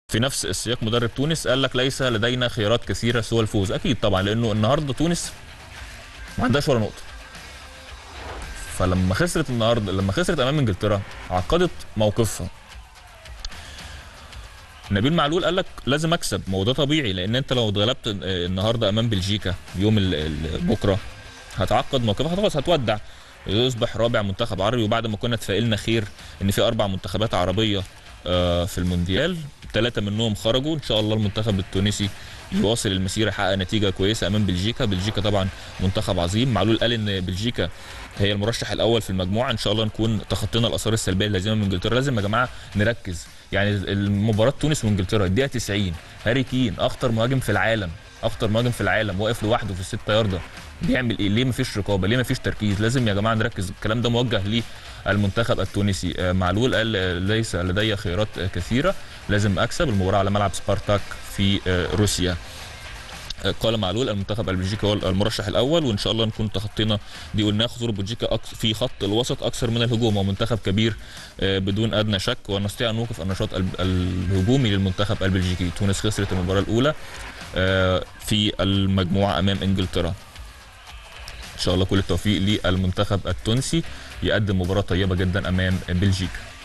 في نفس السياق مدرب تونس قال لك ليس لدينا خيارات كثيره سوى الفوز اكيد طبعا لانه النهارده تونس ما عندهاش ولا نقطه فلما خسرت النهارده لما خسرت امام انجلترا عقدت موقفها نبيل معلول قال لك لازم اكسب ما هو ده طبيعي لان انت لو اتغلبت النهارده امام بلجيكا يوم ال- ال- بكره هتعقد موقفها خلاص هتودع يصبح رابع منتخب عربي وبعد ما كنا اتفائلنا خير ان في اربع منتخبات عربيه آه، في المونديال ثلاثه منهم خرجوا ان شاء الله المنتخب التونسي يواصل المسيره يحقق نتيجه كويسه امام بلجيكا بلجيكا طبعا منتخب عظيم معلول قال ان بلجيكا هي المرشح الاول في المجموعه ان شاء الله نكون تخطينا الاثار السلبيه اللازمه من انجلترا لازم يا جماعه نركز يعني المباراه تونس وانجلترا الدقيقه 90 هاري كين اخطر مهاجم في العالم اخطر مهاجم في العالم واقف لوحده في الست ياردة بيعمل ايه ليه مفيش رقابه ليه مفيش تركيز لازم يا جماعه نركز الكلام ده موجه للمنتخب التونسي آه، معلول قال آه، ليس لدي خيارات آه، كثيره لازم اكسب المباراه على ملعب سبارتاك في آه، روسيا آه، قال معلول المنتخب البلجيكي هو المرشح الاول وان شاء الله نكون تخطينا دي قلناها خطوره بلجيكا أكس- في خط الوسط اكثر من الهجوم ومنتخب كبير آه، بدون ادنى شك ونستطيع ان نوقف النشاط الب- الهجومي للمنتخب البلجيكي تونس خسرت المباراه الاولى آه، في المجموعه امام انجلترا ان شاء الله كل التوفيق للمنتخب التونسي يقدم مباراه طيبه جدا امام بلجيكا